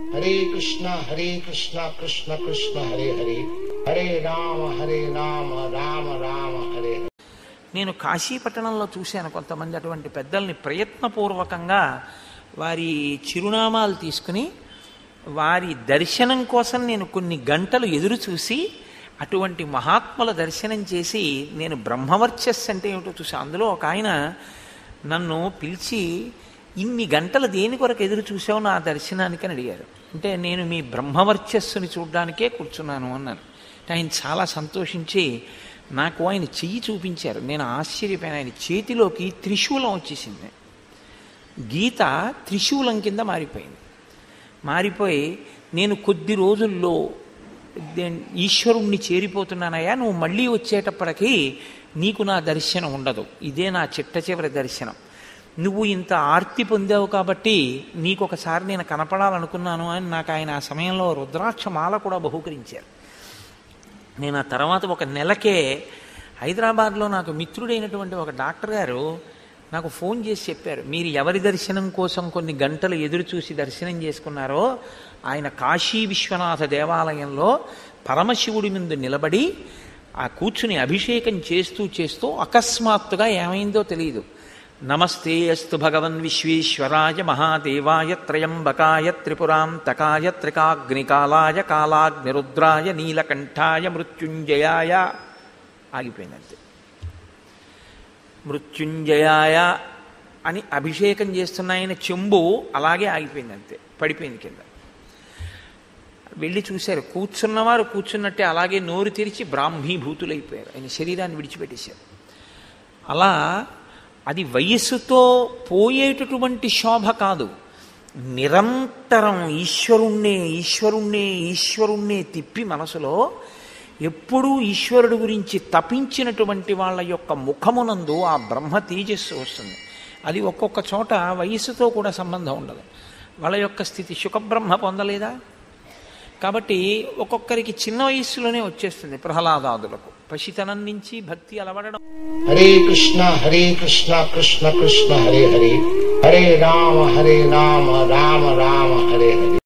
హరే కృష్ణ హరే కృష్ణ కృష్ణ కృష్ణ హరే హరే హరే రామ హరే రామ రామ రామ హరే హరే నేను కాశీపట్టణంలో చూశాను కొంతమంది అటువంటి పెద్దల్ని ప్రయత్నపూర్వకంగా వారి చిరునామాలు తీసుకుని వారి దర్శనం కోసం నేను కొన్ని గంటలు ఎదురు చూసి అటువంటి మహాత్ముల దర్శనం చేసి నేను బ్రహ్మవర్చస్సు అంటే ఏమిటో చూసి అందులో ఒక ఆయన నన్ను పిలిచి ఇన్ని గంటలు దేని కొరకు ఎదురు చూసావు నా దర్శనానికి అని అడిగారు అంటే నేను మీ బ్రహ్మవర్చస్సుని చూడడానికే కూర్చున్నాను అన్నాను అంటే ఆయన చాలా సంతోషించి నాకు ఆయన చెయ్యి చూపించారు నేను ఆశ్చర్యపోయాను ఆయన చేతిలోకి త్రిశూలం వచ్చేసింది గీత త్రిశూలం కింద మారిపోయింది మారిపోయి నేను కొద్ది రోజుల్లో దే- ఈశ్వరుణ్ణి చేరిపోతున్నానయ్యా నువ్వు మళ్ళీ వచ్చేటప్పటికి నీకు నా దర్శనం ఉండదు ఇదే నా చిట్ట చివరి దర్శనం నువ్వు ఇంత ఆర్తి పొందావు కాబట్టి నీకు ఒకసారి నేను కనపడాలనుకున్నాను అని నాకు ఆయన ఆ సమయంలో రుద్రాక్ష మాల కూడా బహూకరించారు నేను ఆ తర్వాత ఒక నెలకే హైదరాబాద్లో నాకు మిత్రుడైనటువంటి ఒక డాక్టర్ గారు నాకు ఫోన్ చేసి చెప్పారు మీరు ఎవరి దర్శనం కోసం కొన్ని గంటలు ఎదురు చూసి దర్శనం చేసుకున్నారో ఆయన కాశీ విశ్వనాథ దేవాలయంలో పరమశివుడి ముందు నిలబడి ఆ కూర్చుని అభిషేకం చేస్తూ చేస్తూ అకస్మాత్తుగా ఏమైందో తెలియదు నమస్తే అస్తు భగవన్ విశ్వేశ్వరాయ మహాదేవాయ త్రయంబకాయ త్రిపురాంతకాయ త్రికాగ్నికాలాయ కాలాగ్నిరుద్రాయ నీలకంఠాయ మృత్యుంజయాయ ఆగిపోయిందంతే మృత్యుంజయాయ అని అభిషేకం చేస్తున్న ఆయన చెంబు అలాగే ఆగిపోయింది అంతే పడిపోయింది కింద వెళ్ళి చూశారు కూర్చున్నవారు కూర్చున్నట్టే అలాగే నోరు తెరిచి బ్రాహ్మీభూతులైపోయారు ఆయన శరీరాన్ని విడిచిపెట్టేశారు అలా అది వయస్సుతో పోయేటటువంటి శోభ కాదు నిరంతరం ఈశ్వరుణ్ణే ఈశ్వరుణ్ణే ఈశ్వరుణ్ణే తిప్పి మనసులో ఎప్పుడూ ఈశ్వరుడు గురించి తపించినటువంటి వాళ్ళ యొక్క ముఖమునందు ఆ బ్రహ్మ తేజస్సు వస్తుంది అది ఒక్కొక్క చోట వయస్సుతో కూడా సంబంధం ఉండదు వాళ్ళ యొక్క స్థితి సుఖబ్రహ్మ పొందలేదా కాబట్టి ఒక్కొక్కరికి చిన్న వయస్సులోనే వచ్చేస్తుంది ప్రహ్లాదాదులకు పసితనం నుంచి భక్తి అలవడడం హరే కృష్ణ హరే కృష్ణ కృష్ణ కృష్ణ హరే హరే హరే రామ హరే రామ రామ రామ హరే హరే